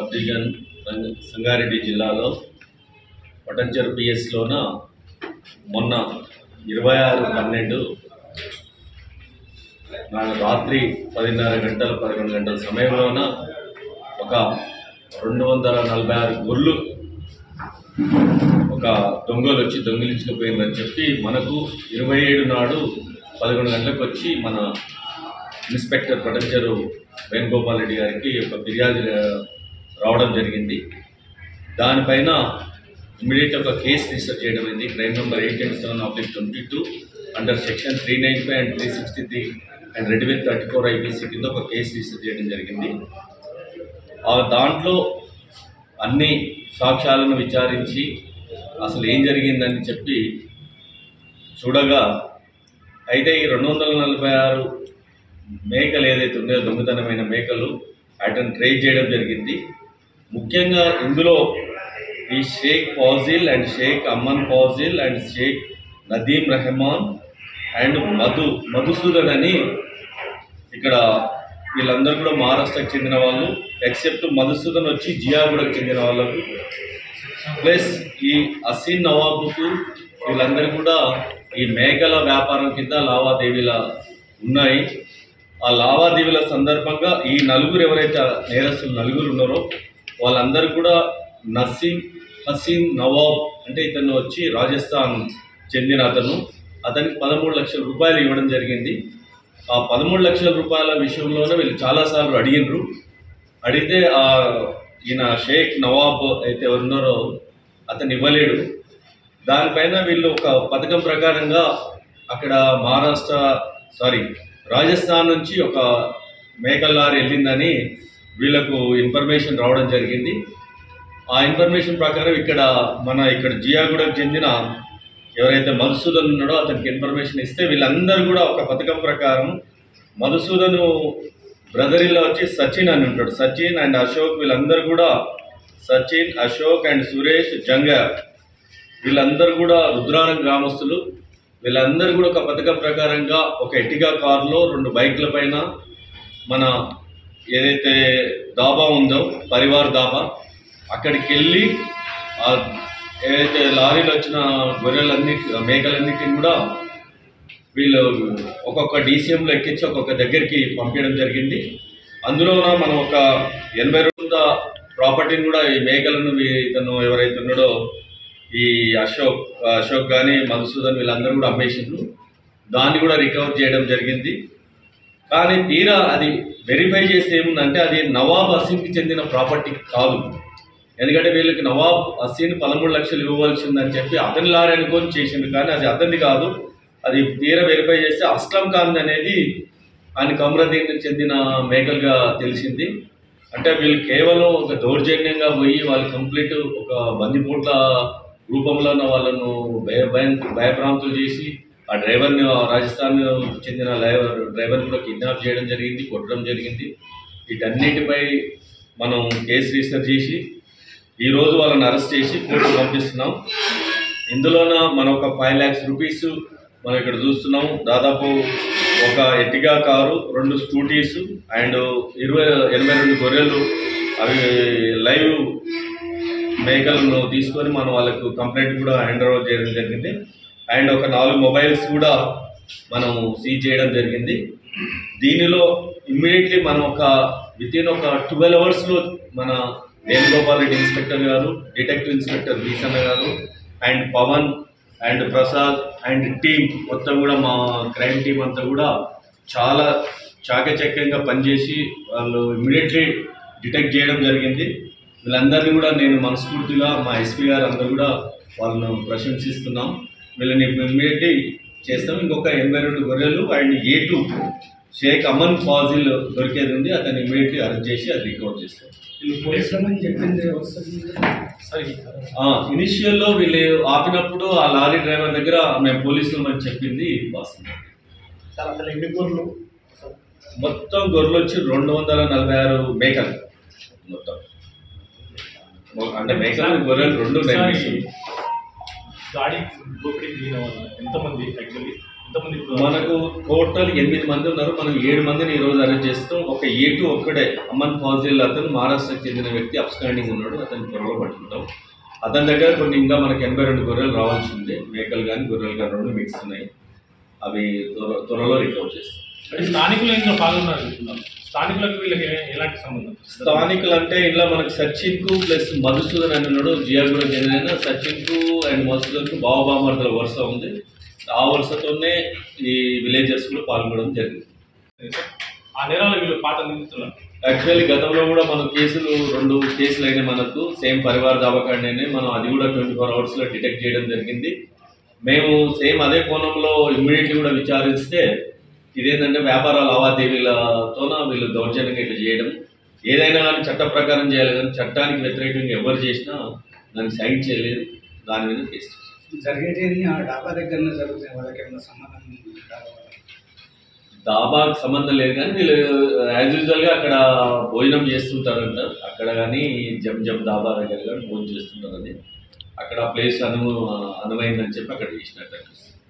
Sub division రంగ- సంగారెడ్డి జిల్లాలో పటంచెరు పిఎస్లోన మొన్న ఇరవై ఆరు పన్నెండు నాడు రాత్రి పదిన్నర గంటల పదకొండు గంటల సమయంలోన ఒక రెండు వందల నలభై ఆరు గొర్రెలు ఒక దొంగలు వచ్చి దొంగిలించుకుపోయిందని చెప్పి మనకు ఇరవై ఏడు నాడు పదకొండు గంటలకు వచ్చి మన ఇన్స్పెక్టర్ పటంచెరు వేణుగోపాల్ రెడ్డి గారికి ఒక ఫిర్యాదు ఆ, రావడం జరిగింది దానిపైన ఇమీడియట్ ఒక కేసు రిజిస్టర్ చేయడం అయింది crime number eight and seven oblique twenty two under section three nine five and three sixty three and read with thirty four IPC కింద ఒక కేసు రిజిస్టర్ చేయడం జరిగింది ఆ దాంట్లో అన్ని సాక్ష్యాలను విచారించి అసలు ఏం జరిగిందని చెప్పి చూడగా అయితే ఈ రెండు వందల నలభై ఆరు మేకలు ఏదైతే ఉన్నాయో దొంగతనమైన మేకలు వాటిని ట్రేస్ చేయడం జరిగింది ముఖ్యంగా ఇందులో ఈ Shaik Fazil and Shaik Amman Fazil and Shaik Nadeem Rehman and Madhu Madhusudan అని ఇక్కడ వీళ్ళందరూ కూడా మహారాష్ట్రకు చెందిన వాళ్ళు ఎక్సెప్ట్ మధుసూదన్ వచ్చి జియాగూడకు చెందిన వాళ్ళకు ప్లస్ ఈ అసీన్ నవాబుకు వీళ్ళందరూ కూడా ఈ మేకల వ్యాపారం కింద లావాదేవీల ఉన్నాయి ఆ లావాదేవీల సందర్భంగా ఈ నలుగురు ఎవరైతే నేరస్తులు నలుగురు ఉన్నారో వాళ్ళందరూ కూడా నసీం హసీన్ నవాబ్ అంటే ఇతను వచ్చి రాజస్థాన్ చెందిన అతను అతనికి పదమూడు లక్షల రూపాయలు ఇవ్వడం జరిగింది ఆ పదమూడు లక్షల రూపాయల విషయంలోనే వీళ్ళు చాలాసార్లు అడిగినరు అడిగితే ఆ ఈయన షేక్ నవాబ్ అయితే ఎవరున్నారో అతను ఇవ్వలేడు దానిపైన వీళ్ళు ఒక పథకం ప్రకారంగా అక్కడ మహారాష్ట్ర సారీ రాజస్థాన్ నుంచి ఒక మేకల లారీ వెళ్ళిందని వీళ్ళకు ఇన్ఫర్మేషన్ రావడం జరిగింది ఆ ఇన్ఫర్మేషన్ ప్రకారం ఇక్కడ మన ఇక్కడ జియాగూడకు చెందిన ఎవరైతే మధుసూదన్ ఉన్నాడో అతనికి ఇన్ఫర్మేషన్ ఇస్తే వీళ్ళందరూ కూడా ఒక పథకం ప్రకారం మధుసూదను బ్రదర్ ఇల్లా వచ్చి సచిన్ అని ఉంటాడు సచిన్ అండ్ అశోక్ వీళ్ళందరూ కూడా సచిన్ అశోక్ అండ్ సురేష్ జంగార్ వీళ్ళందరూ కూడా రుద్రారం గ్రామస్తులు వీళ్ళందరూ కూడా ఒక పథకం ప్రకారంగా ఒక ఎట్టిగా కారులో రెండు బైక్ల పైన మన ఏదైతే దాబా ఉందో పరివార్ దాబా అక్కడికి వెళ్ళి ఆ ఏదైతే లారీలో వచ్చిన గొర్రెలన్నిటి మేకలన్నిటిని కూడా వీళ్ళు ఒక్కొక్క డీసీఎంలో ఎక్కించి ఒక్కొక్క దగ్గరికి పంపించడం జరిగింది అందులోన మనం ఒక ఎనభై రోజుల ప్రాపర్టీని కూడా ఈ మేకలను వీ- ఇతను ఎవరైతే ఉన్నాడో ఈ అశోక్ అశోక్ కానీ మధుసూదన్ వీళ్ళందరూ కూడా అమ్మేసిండ్రు దాన్ని కూడా రికవర్ చేయడం జరిగింది కానీ తీరా అది వెరిఫై చేస్తే ఏముందంటే అది నవాబ్ హసీన్కి చెందిన ప్రాపర్టీ కాదు ఎందుకంటే వీళ్ళకి నవాబ్ హసీన్ పదమూడు లక్షలు ఇవ్వవలసిందని చెప్పి అతని లారీ అనుకొని చేసింది కానీ అది అతనిది కాదు అది తీరా వెరిఫై చేస్తే అస్లం ఖాన్ అనేది ఆయన కమరదీన్కి చెందిన మేకలుగా తెలిసింది అంటే వీళ్ళు కేవలం ఒక దౌర్జన్యంగా పోయి వాళ్ళు కంప్లీట్ ఒక బందిపోట్ల రూపంలో ఉన్న వాళ్ళను భయ భయం భయభ్రాంతులు చేసి ఆ డ్రైవర్ని ఆ రాజస్థాన్ చెందిన డ్రైవర్ డ్రైవర్ని కూడా కిడ్నాప్ చేయడం జరిగింది కొట్టడం జరిగింది వీటన్నిటిపై మనం కేసు రిజిస్టర్ చేసి ఈరోజు వాళ్ళని అరెస్ట్ చేసి కోర్టుకు పంపిస్తున్నాం ఇందులోన మనం ఒక ఫైవ్ ల్యాక్స్ రూపీస్ మనం ఇక్కడ చూస్తున్నాం దాదాపు ఒక ఎట్టిగా కారు రెండు స్కూటీస్ అండ్ ఇరవై ఎనభై రెండు గొర్రెలు అవి లైవ్ మేకలను తీసుకొని మనం వాళ్ళకు కంప్లైంట్ కూడా హ్యాండ్ ఓవర్ చేయడం జరిగింది అండ్ ఒక నాలుగు మొబైల్స్ కూడా మనం సీజ్ చేయడం జరిగింది దీనిలో ఇమ్మీడియట్లీ మనం ఒక విత్ ఇన్ ఒక ట్వెల్వ్ అవర్స్లో మన వేణుగోపాల్ రెడ్డి ఇన్స్పెక్టర్ గారు డిటెక్టివ్ ఇన్స్పెక్టర్ వీసన్న గారు and Pavan and Prasad and team మొత్తం కూడా మా క్రైమ్ టీం అంతా కూడా చాలా చాకచక్యంగా పనిచేసి వాళ్ళు ఇమ్మీడియట్లీ డిటెక్ట్ చేయడం జరిగింది వీళ్ళందరినీ కూడా నేను మనస్ఫూర్తిగా మా ఎస్పీ గారు అందరూ కూడా వాళ్ళను ప్రశంసిస్తున్నాం వీళ్ళని ఇమ్మీడియట్లీ చేస్తాం ఇంకొక ఎనభై రెండు గొర్రెలు and A two Shaik Aman Fazil దొరికేది ఉంది అతన్ని ఇమ్మీడియట్లీ అరెస్ట్ చేసి అది రికవర్ చేస్తాం వీళ్ళు పోలీసులమని చెప్పింది వస్తుంది ఇనిషియల్లో వీళ్ళు ఆపినప్పుడు ఆ లారీ డ్రైవర్ దగ్గర మేము పోలీసులు అని చెప్పింది వాస్తవం సార్ అసలు ఎన్ని గొర్రెలు మొత్తం గొర్రెలు వచ్చి రెండు వందల నలభై ఆరు మేకలు మొత్తం అంటే మేకలు గొర్రెలు రెండు ఈసారి ఉన్నాయి గాడి దోపిడీ దిగిన వాళ్ళు ఎంతమంది యాక్చువల్లీ ఎంతమంది ఇప్పుడు మనకు టోటల్ ఎనిమిది మంది ఉన్నారు మనం ఏడు మందిని ఈ రోజు అరెస్ట్ చేస్తాం ఒక ఏటు ఒక్కడే అమన్ ఫాజిల్ అతను మహారాష్ట్రకు చెందిన వ్యక్తి అప్స్టాండింగ్ ఉన్నాడు అతను త్వరలో పట్టుకుంటాం అతని దగ్గర కొన్ని ఇంకా మనకి ఎనభై రెండు గొర్రెలు రావాల్సి ఉంది మేకలు కానీ గొర్రెలు కానీ రెండు మిక్స్ ఉన్నాయి అవి త్వర త్వరలో రికవర్ చేస్తాం అంటే స్థానికులు ఇందులో పాల్గొన్నారు చెప్తున్నారు. స్థానికులకు వీళ్ళకి ఏ- ఎలాంటి సంబంధం స్థానికులు అంటే ఇంట్లో మనకి సచిన్ కు ప్లస్ మధుసూదన్ అని ఉన్నాడు జియాగూడ చెందిన సచిన్ కు అండ్ మధుసూదన్ కు బావబామర్దల వరుస ఉంది ఆ వరుసతోనే ఈ విలేజర్స్ కూడా పాల్గొనడం జరిగింది ఆ నేరాలు వీళ్ళు పాత నిందితున్నారు యాక్చువల్లీ గతంలో కూడా మనం కేసులు రెండు కేసులు అయినాయి మనకు సేమ్ పరివార దావకాండనే మనం అది కూడా ట్వంటీ ఫోర్ అవర్స్లో డిటెక్ట్ చేయడం జరిగింది మేము సేమ్ అదే కోణంలో ఇమ్మీడియట్లీ కూడా విచారిస్తే ఇదేంటంటే వ్యాపార లావాదేవీలతోన వీళ్ళు దౌర్జన్యంగా ఇట్లా చేయడం ఏదైనా కానీ చట్ట ప్రకారం చేయాలి కానీ చట్టానికి వ్యతిరేకంగా ఎవరు చేసినా దానికి సైన్ చేయలేదు దాని మీద కేసు చేశాం. జరిగేది ఆ డాబా దగ్గరనే జరుగుతాయి వాళ్ళకి ఏమైనా సంబంధం ఉందా? దాబాకు సంబంధం లేదు కానీ వీళ్ళు యాజ్ యూజువల్గా అక్కడ భోజనం చేస్తుంటారంట అక్కడ కానీ జమ్ జమ్ దాబా దగ్గర కానీ భోజనం చేస్తుంటారని అక్కడ ప్లేస్ అను అనువైందని చెప్పి అక్కడ చేసినట్టు అనిపిస్తుంది